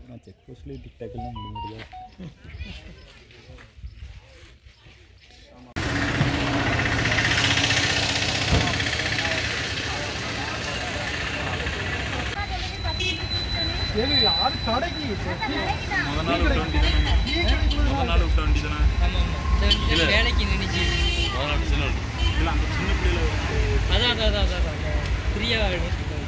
நான் செக் போஸ்ட்லேயே டிக்டாக்கெல்லாம் முடிய முடியாது முத நாள் விட்ட வண்டி தானே முத நாள் விட்ட வண்டி தானே ஆமாம் ஆமாம் இந்த வந்து வேலைக்கு நினைச்சு முத நாள் சின்ன வண்டி இல்லை அந்த சின்ன பிள்ளையில அதான் அதான் அதான் அதான் அதான் ஃப்ரீயாக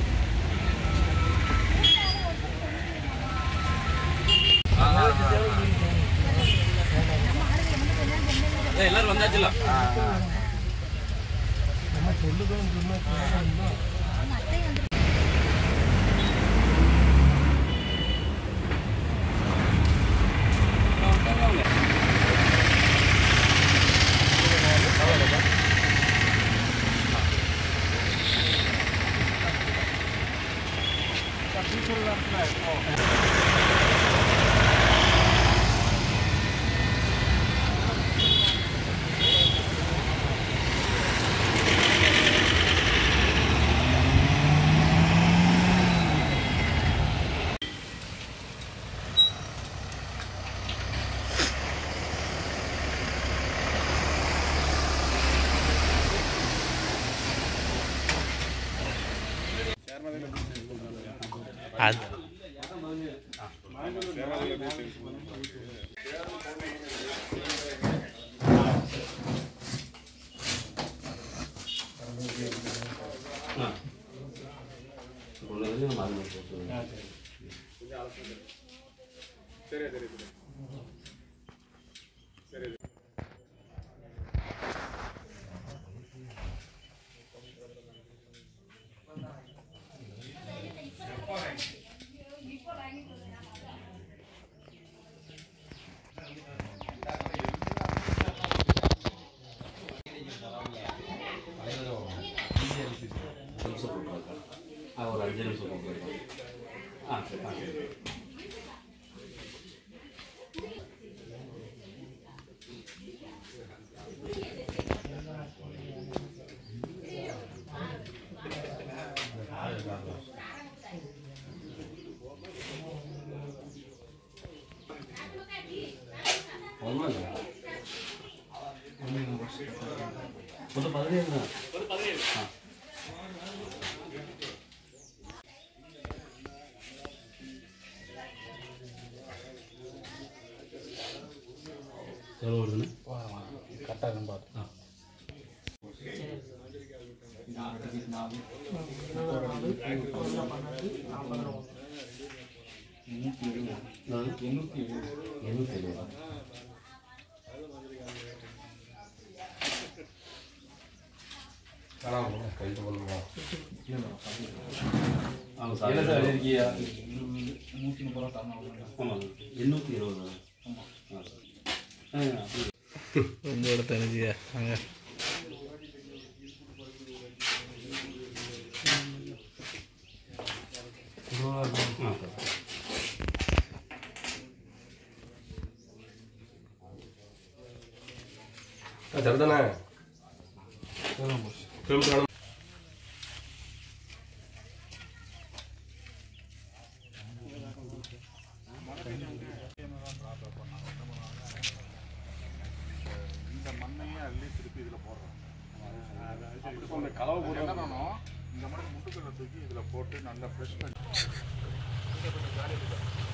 எல்லாரும் வந்தாச்சுல அது ஒரு அஞ்சு நிமிஷம் போட்டுருக்கேன் ஆ சரி ஆ சரி மொத்தம் பதினேழு தான் ஆ எவ்வளோ வருதுண்ணே கரெக்டாக இருக்கும் பார்த்து ஆ எண்ணூற்றி எண்ணூற்றி எழுபதா ஆமாம் சார் என்ன சார் எழுதிருக்கீங்க நூற்றி முப்பது ரூபா தரணும் ஆமாம் எண்ணூற்றி இருபது ஆமாம் ஆ சார் ஆ அப்படி உங்களோட தெரிஞ்சியா அங்கே ஆ சார் சரிதானே இந்த மண்ணையும் அள்ளி திருப்பி இதில் போடுறோம் அந்த கலவை போட்டு என்ன பண்ணணும் இந்த மாதிரி முட்டுக்கல்லை தூக்கி இதில் போட்டு நல்லா ஃப்ரெஷ் பண்ணி